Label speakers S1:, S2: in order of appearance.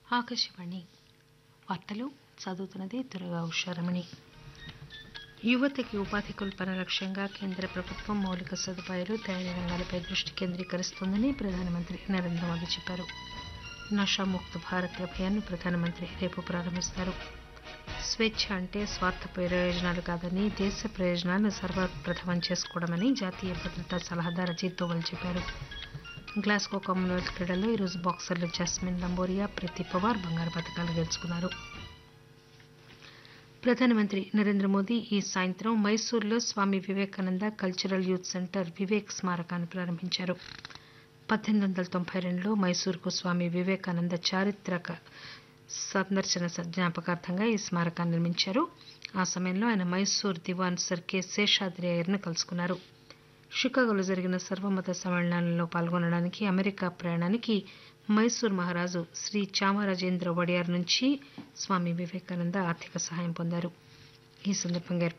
S1: ఆకాశవాణి వార్తలు చదువుతున్నది దుర్గా ఉషారమణి యువతకి ఉపాధి కల్పన లక్ష్యంగా కేంద్ర ప్రభుత్వం మౌలిక సదుపాయాలు తయారీ రంగాలపై దృష్టి కేంద్రీకరిస్తోందని ప్రధానమంత్రి నరేంద్ర మోదీ చెప్పారు నషాముక్త భారత్ అభియాన్ను ప్రధానమంత్రి రేపు ప్రారంభిస్తారు స్వేచ్ఛ అంటే స్వార్థ ప్రయోజనాలు కాదని దేశ ప్రయోజనాలను సర్వప్రథమం చేసుకోవడమని జాతీయ భద్రతా సలహాదారు అజిత్ దోవల్ చెప్పారు గ్లాస్గో కామన్వెల్త్ క్రీడల్లో ఈరోజు బాక్సర్లు జస్మిన్ లంబోరియా ప్రీతి పవార్ బంగారు పథకాలు గెలుచుకున్నారు ప్రధానమంత్రి నరేంద్ర మోదీ ఈ సాయంత్రం మైసూర్లో Swami Vivekananda cultural youth centre Vivek స్మారకాన్ని ప్రారంభించారు పద్దెనిమిది వందల తొంభై రెండులో మైసూర్కు స్వామి వివేకానంద చారిత్రక సందర్శన జ్ఞాపకార్థంగా ఈ స్మారకాన్ని నిర్మించారు ఆ సమయంలో ఆయన మైసూర్ దివాన్ సర్ కె శేషాద్రి అయ్యర్ను కలుసుకున్నారు షికాగోలో జరిగిన సర్వమత సమ్మేళనాలలో పాల్గొనడానికి అమెరికా ప్రయాణానికి మైసూర్ మహారాజు శ్రీ చామరాజేంద్ర వడియార్ నుంచి స్వామి వివేకానంద ఆర్థిక సహాయం పొందారు ఈ సందర్భంగా